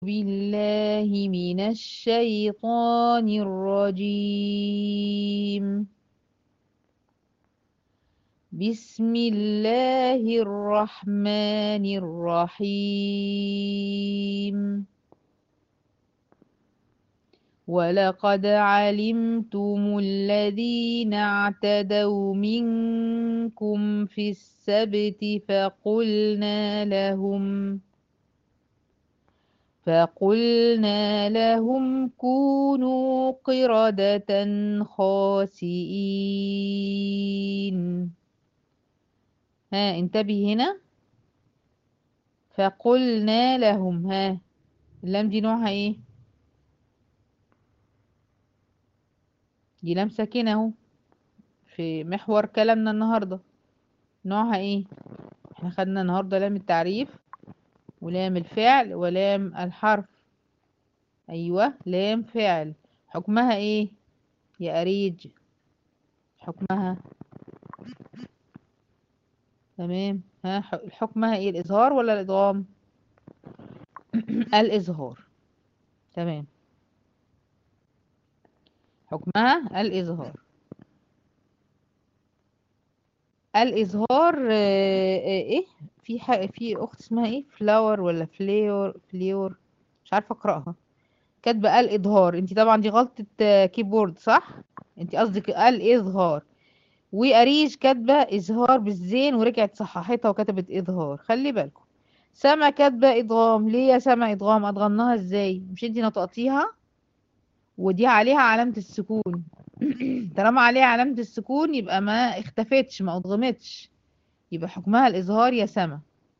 بالله من الشيطان الرجيم بسم الله الرحمن الرحيم ولقد علمتم الذين اعتدوا منكم في السبت فقلنا لهم فقلنا لهم كونوا قردة خاسئين ها انتبه هنا فقلنا لهم ها اللام دي نوعها ايه دي لام ساكنة اهو في محور كلامنا النهاردة نوعها ايه احنا خدنا النهاردة لام التعريف ولام الفعل ولام الحرف ايوه لام فعل حكمها ايه يا اريج حكمها تمام ها حكمها ايه الاظهار ولا الادغام الاظهار تمام حكمها الإظهار الإظهار إيه في حاجة في أخت اسمها إيه فلاور ولا فليور فليور مش عارفة أقرأها كاتبة الإظهار أنت طبعا دي غلطة كيبورد صح أنت قصدك الإظهار وأريج كاتبة إظهار بالزين ورجعت صححتها وكتبت إظهار خلي بالكم سما كاتبة إدغام ليه يا سما إدغام أدغمناها إزاي مش أنت نطقتيها ودي عليها علامة السكون طالما عليها علامة السكون يبقى ما اختفتش ما أضغمتش يبقى حكمها الإظهار يا سما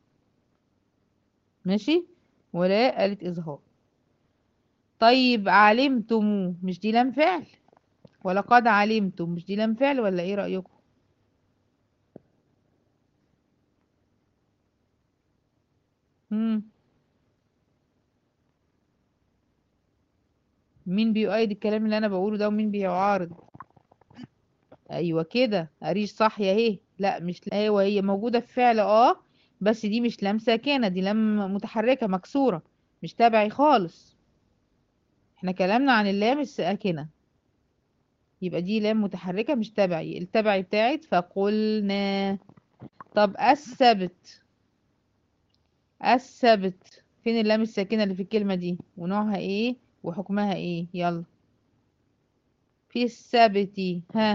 ماشي ولا قالت إظهار طيب علمتم مش دي لام فعل ولقد علمتم مش دي لام فعل ولا ايه رأيكم مم. مين بيؤيد الكلام اللي انا بقوله ده ومين بيعارض ايوه كده اريش صح يا هي لا مش ايوه هي موجوده في فعل اه بس دي مش لام ساكنه دي لام متحركه مكسوره مش تبعي خالص احنا كلامنا عن اللام الساكنه يبقى دي لام متحركه مش تبعي التبعي بتاعت فقلنا طب السبت السبت فين اللام الساكنه اللي في الكلمه دي ونوعها ايه وحكمها ايه يلا في السبت ها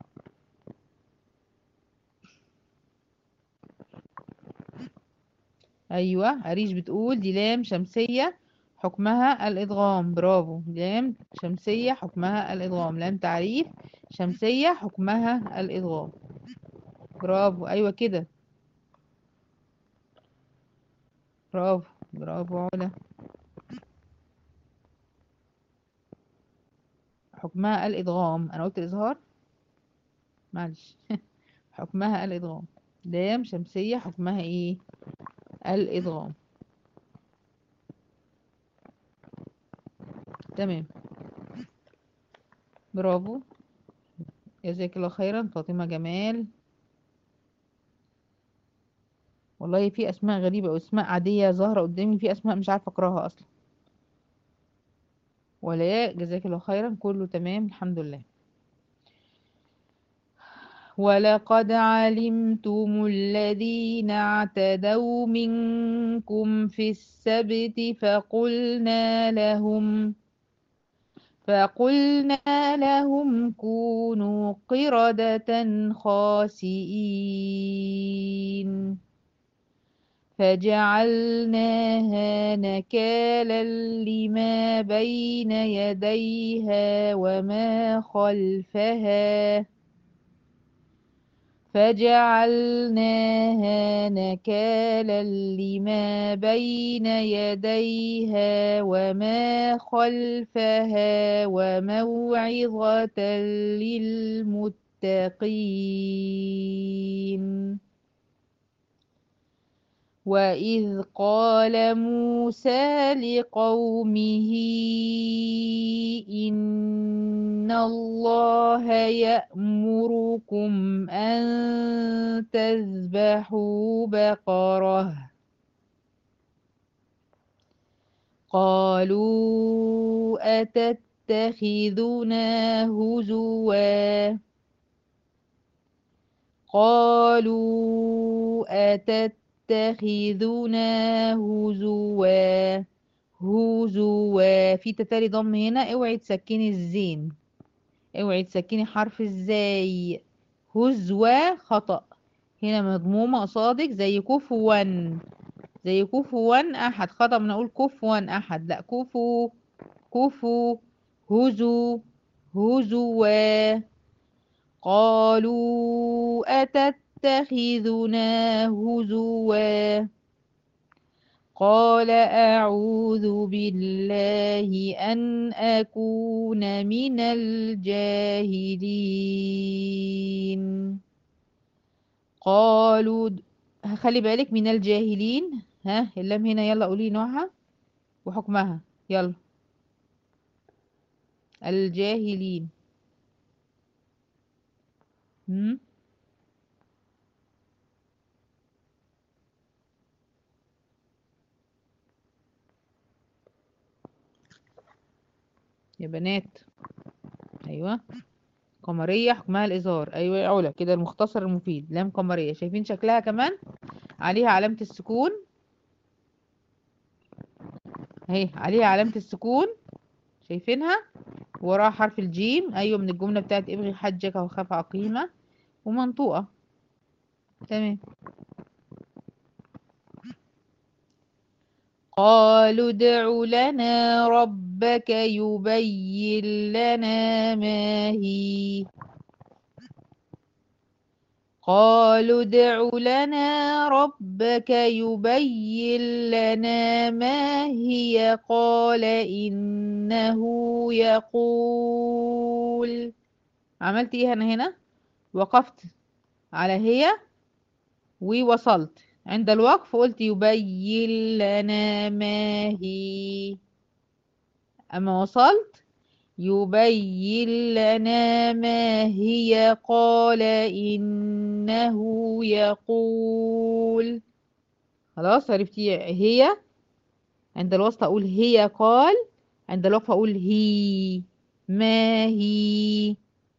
ايوه عريش بتقول دي لام شمسيه حكمها الادغام برافو لام شمسيه حكمها الادغام لام تعريف شمسيه حكمها الادغام برافو ايوه كده برافو برافو علا حكمها الإدغام أنا قلت الإظهار معلش حكمها الإدغام لام شمسية حكمها إيه الإدغام تمام برافو جزاك الله خيرا فاطمة جمال والله في أسماء غريبة وأسماء عادية ظاهرة قدامي في أسماء مش عارفة أقراها أصلا ولاء جزاك الله خيرا كله تمام الحمد لله ولقد علمتم الذين اعتدوا منكم في السبت فقلنا لهم فقلنا لهم كونوا قردة خاسئين فجعلناها نكالا لما بين يديها وما خلفها فجعلناها نكالا لما بين يديها وما خلفها وموعظة للمتقين وإذ قال موسى لقومه إن الله يأمركم أن تذبحوا بقرة قالوا أتتخذنا هزوا قالوا أتتخذنا هزوا هزوا في تتالي ضم هنا اوعي تسكني الزين اوعي تسكني حرف الزاي هزوا خطأ هنا مضمومة قصادك زي كفوا زي كفوا أحد خطأ من أقول كفوا أحد لا كفو كفو هزو هزوا قالوا أتتخذنا هزوا قال أعوذ بالله أن أكون من الجاهلين قالوا خلي بالك من الجاهلين ها اللام هنا يلا قولي نوعها وحكمها يلا الجاهلين هم؟ يا بنات ايوه قمرية حكمها الإظهار أيوة يا علا كده المختصر المفيد لام قمرية شايفين شكلها كمان عليها علامة السكون اهي عليها علامة السكون شايفينها وراها حرف الجيم أيوة من الجملة بتاعت ابغي حجك وخاف عقيمة ومنطوقة تمام قالوا ادع لنا ربك يبين لنا ما هي قالوا ادع لنا ربك يبين لنا ما هي قال إنه يقول عملت ايه انا هنا وقفت على هي ووصلت عند الوقف قلت يبين لنا ما هي أما وصلت يبين لنا ما هي قال إنه يقول خلاص عرفتي هي عند الوصل أقول هي قال عند الوقف أقول هي ما هي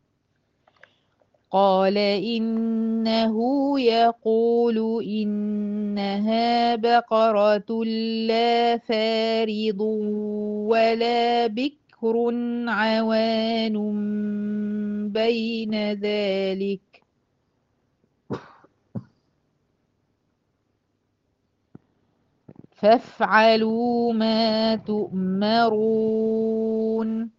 قال إنه يقول إنها بقرة لا فارض ولا بكر عوان بين ذلك فافعلوا ما تؤمرون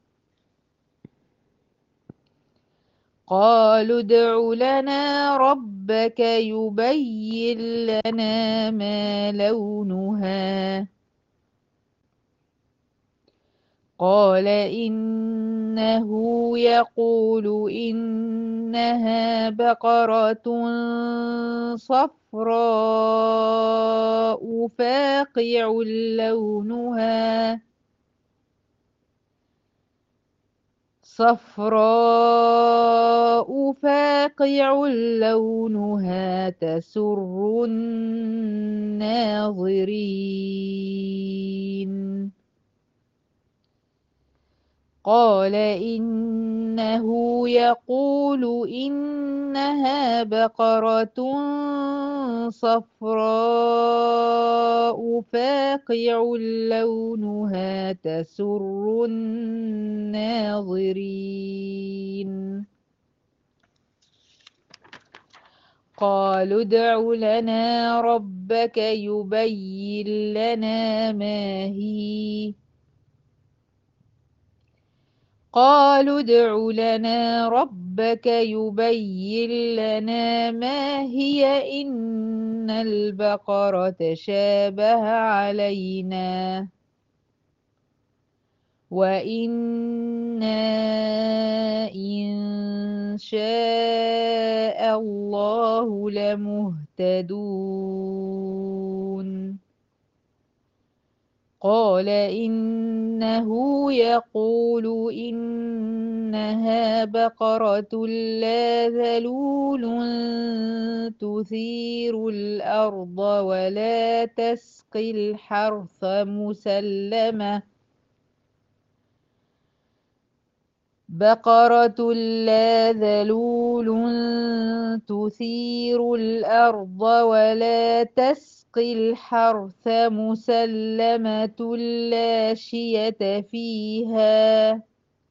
قالوا ادع لنا ربك يبين لنا ما لونها قال إنه يقول إنها بقرة صفراء فاقع لونها صفراء فاقع لونها تسر الناظرين قال إنه يقول إنها بقرة صفراء فاقع لونها تسر الناظرين قالوا ادع لنا ربك يبين لنا ما هي قالوا ادع لنا ربك يبين لنا ما هي إن البقرة شابه علينا وإنا إن شاء الله لمهتدون قال إنه يقول إنها بقرة لا فارض ولا بكر عوان بين ذلك فافعلوا ما تؤمرون قالوا ادع لنا ربك يبين لنا ما هي إن البقرة شابه علينا وإنا إن شاء الله لمهتدون قال إنه يقول إنها بقرة لا فارض ولا بكر عوان بين ذلك فافعلوا ما تؤمرون قال إنه إنها بقرة لا ذلول تثير الأرض ولا تسقي الحرث مسلمة بقرة لا ذلول تثير الأرض ولا تسقي الحرث مسلمة لا شية فيها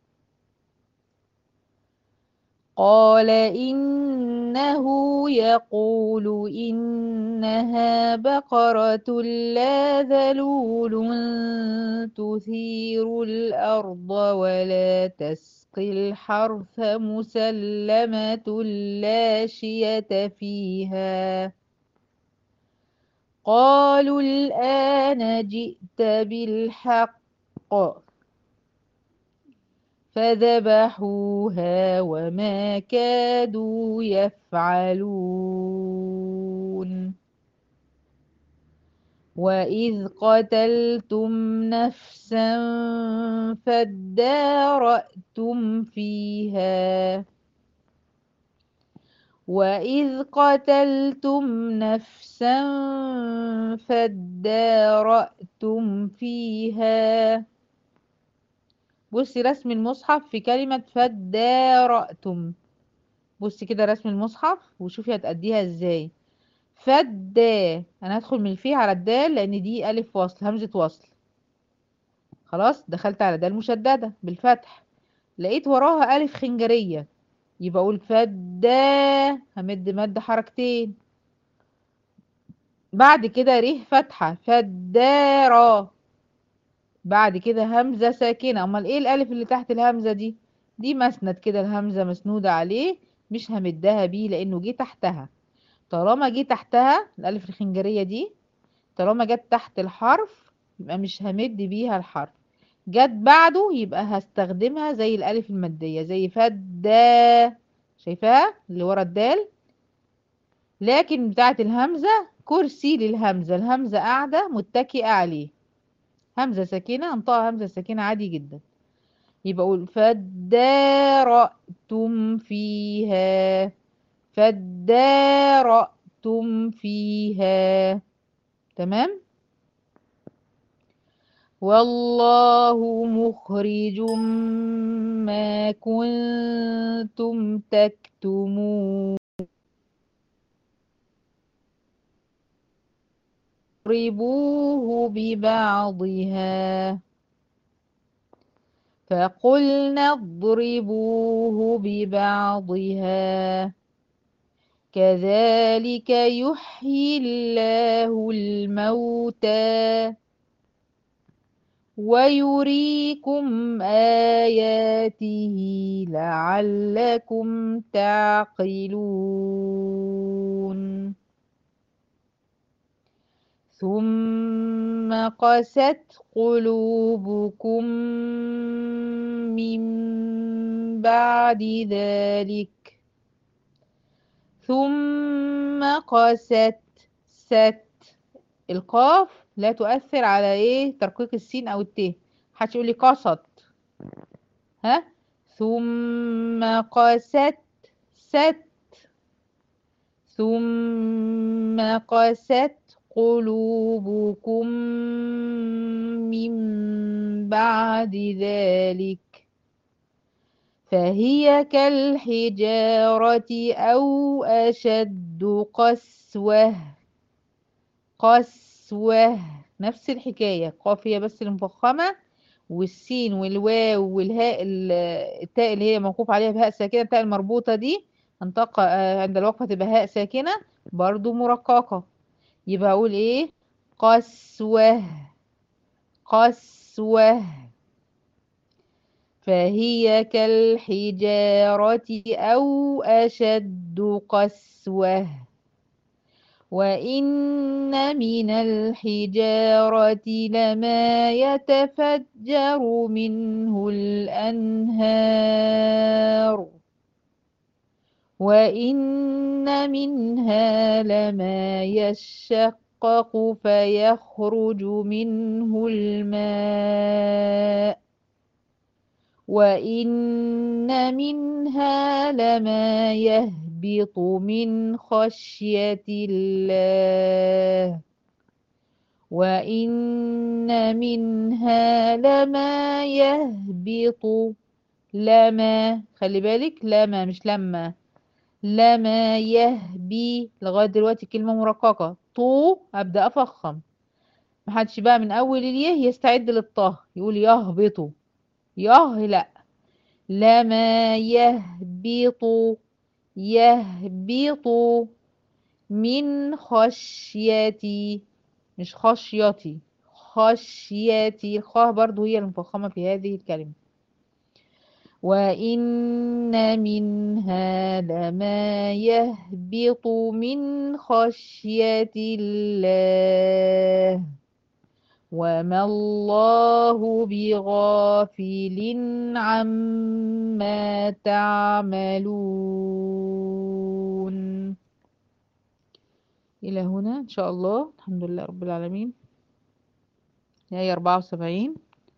قال إنه يقول إنها بقرة لا ذلول تثير الأرض ولا تسقي الحرث مسلمة لا شية فيها قالوا الآن جئت بالحق فذبحوها وما كادوا يفعلون وإذ قتلتم نفسا فادارأتم فيها وإذ قتلتم نفسا فادارأتم فيها بصي رسم المصحف في كلمة فادارأتم بصي كده رسم المصحف وشوفي هتأديها ازاي فدا انا هدخل من الفيه على الدال لان دي الف وصل همزة وصل خلاص دخلت على دال مشددة بالفتح لقيت وراها الف خنجرية يبقى اقول فدا همد مد حركتين بعد كده ره فتحة فدارا بعد كده همزة ساكنة امال ايه الالف اللي تحت الهمزة دي دي مسند كده الهمزة مسنودة عليه مش همدها بيه لانه جه تحتها طالما جه تحتها الالف الخنجرية دي طالما جت تحت الحرف يبقى مش همد بيها الحرف جت بعده يبقى هستخدمها زي الالف المادية زي فدا شايفاها اللي ورا الدال لكن بتاعت الهمزة كرسي للهمزة الهمزة قاعدة متكئة عليه همزة ساكنة انطقها همزة ساكنة عادي جدا يبقى اقول فادارأتم فيها فادارأتم فيها تمام والله مخرج ما كنتم تكتمون اضربوه ببعضها فقلنا اضربوه ببعضها كذلك يحيي الله الموتى ويريكم آياته لعلكم تعقلون ثم قست قلوبكم من بعد ذلك ثم قست ست القاف لا تؤثر على ايه ترقيق السين او الت محدش يقول لي قصت ها ثم قست ست ثم قست قلوبكم من بعد ذلك فهي كالحجارة أو أشد قسوة قسوة نفس الحكاية قافية بس المفخمة والسين والواو والهاء التاء اللي هي موقوف عليها بهاء ساكنة التاء المربوطة دي انطق عند الوقفة تبقى هاء ساكنة برضو مرققة يبقى اقول ايه قسوة قسوة فهي كالحجارة أو أشد قسوة وإن من الحجارة لما يتفجر منه الأنهار وإن منها لما يشقق فيخرج منه الماء وإن منها لما يهبط من خشية الله وإن منها لما يهبط لما خلي بالك لما مش لما لما يهبي لغاية دلوقتي كلمة مرققة طو أبدأ أفخم محدش بقى من أول اليه يستعد للطه يقول يهبط يه لأ لما يهبط يهبط من خشيتي مش خشيتي خشيتي الخاء برضو هي المفخمة في هذه الكلمة وإن منها لما يهبط من خشية الله وما الله بغافل عما تعملون إلى هنا إن شاء الله الحمد لله رب العالمين هي أربعة وسبعين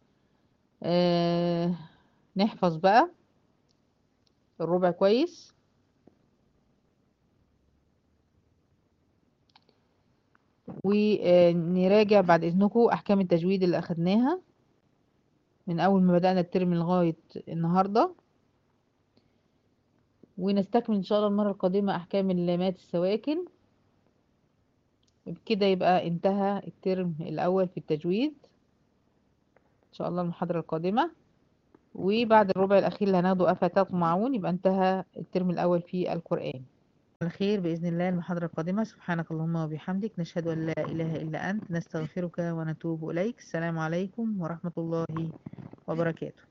آه نحفظ بقى الربع كويس ونراجع بعد إذنكم أحكام التجويد اللي أخدناها من أول ما بدأنا الترم لغاية النهاردة ونستكمل إن شاء الله المرة القادمة أحكام اللامات السواكن بكده يبقى انتهى الترم الأول في التجويد إن شاء الله المحاضرة القادمة وبعد الربع الأخير اللي هناخده أفتطمعون يبقى انتهى الترم الأول في القرآن على خير بإذن الله المحاضرة القادمة سبحانك اللهم وبحمدك نشهد أن لا إله إلا أنت نستغفرك ونتوب إليك السلام عليكم ورحمة الله وبركاته